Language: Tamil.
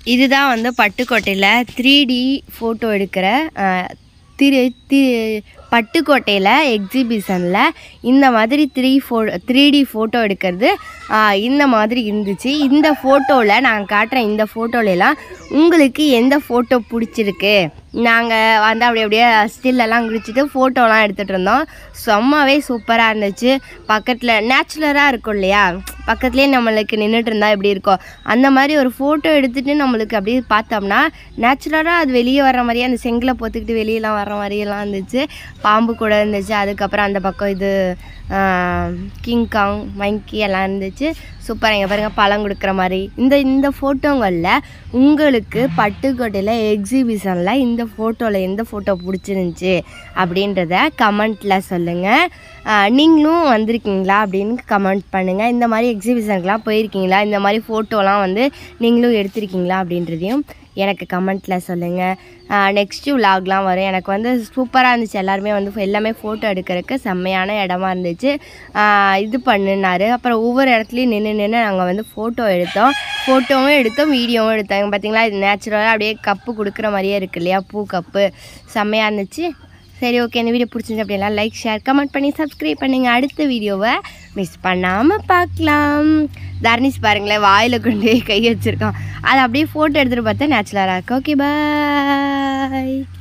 இதுதான் வந்து பட்டுக்கோட்டையில் த்ரீ டி ஃபோட்டோ எடுக்கிற அஹ், திரு தி பட்டுக்கோட்டையில் எக்ஸிபிஷனில் இந்த மாதிரி three four three D photo எடுக்கிறது அஹ், இந்த மாதிரி இருந்துச்சு இந்த ஃபோட்டோவில் நான் காட்டுறேன் இந்த ஃபோட்டோலலாம் உங்களுக்கு எந்த ஃபோட்டோ பிடிச்சிருக்கு நாங்கள் வந்து அப்படி அப்படியே ஸ்டில்லெல்லாம் குடிச்சிட்டு ஃபோட்டோலாம் எடுத்துகிட்டு இருந்தோம் செம்மவே சூப்பராக இருந்துச்சு பக்கத்தில் நேச்சுரலாக இருக்கும் இல்லையா பக்கத்துலேயே நம்மளுக்கு நின்றுட்டு இருந்தால் எப்படி இருக்கும் அந்த மாதிரி ஒரு ஃபோட்டோ எடுத்துகிட்டு நம்மளுக்கு அப்படியே பார்த்தோம்னா நேச்சுரலாக அது வெளியே வர்ற மாதிரியே அந்த செங்கலை பொத்துக்கிட்டு வெளியெல்லாம் வர்ற மாதிரியெல்லாம் இருந்துச்சு பாம்பு கூட இருந்துச்சு அதுக்கப்புறம் அந்த பக்கம் இது கிங்காங் மங்கி எல்லாம் இருந்துச்சு சூப்பராக இங்கே பாருங்கள் பழம் கொடுக்குற மாதிரி இந்த இந்த ஃபோட்டோங்களில் உங்களுக்கு பட்டுக்கோட்டையில் எக்ஸிபிஷனில் இந்த ஃபோட்டோவில் எந்த ஃபோட்டோ பிடிச்சிருந்துச்சி அப்படின்றத கமெண்ட்டில் சொல்லுங்கள் நீங்களும் வந்திருக்கீங்களா அப்படின்னு கமெண்ட் பண்ணுங்கள் இந்த மாதிரி எக்ஸிபிஷனுக்குலாம் போயிருக்கீங்களா இந்த மாதிரி ஃபோட்டோலாம் வந்து நீங்களும் எடுத்திருக்கீங்களா அப்படின்றதையும் எனக்கு கமெண்ட்டில் சொல்லுங்கள் நெக்ஸ்ட்டு விலாக்லாம் வரும் எனக்கு வந்து சூப்பராக இருந்துச்சு எல்லாருமே வந்து எல்லாமே ஃபோட்டோ எடுக்கிறதுக்கு செம்மையான இடமா இருந்துச்சு ஆஹ் இது பண்ணினாரு அப்புறம் ஒவ்வொரு இடத்துலையும் நின்று நின்று நாங்கள் வந்து ஃபோட்டோ எடுத்தோம் ஃபோட்டோவும் எடுத்தோம் வீடியோவும் எடுத்தோம் இங்க பார்த்தீங்களா இது நேச்சுரலாக அப்படியே கப்பு கொடுக்குற மாதிரியே இருக்கு இல்லையா பூ கப்பு செம்மையாக இருந்துச்சு சரி ஓகே இந்த வீடியோ பிடிச்சிருந்து அப்படின்னா லைக் ஷேர் கமெண்ட் பண்ணி சப்ஸ்கிரைப் பண்ணுங்க அடுத்த வீடியோவை மிஸ் பண்ணாமல் பார்க்கலாம் தர்னிஷ் பாருங்களேன் வாயில் கொண்டு போய் கை வச்சுருக்கான் அதை அப்படியே ஃபோட்டோ எடுத்துகிட்டு பார்த்தா நேச்சுரலாக இருக்கு ஓகே பாய்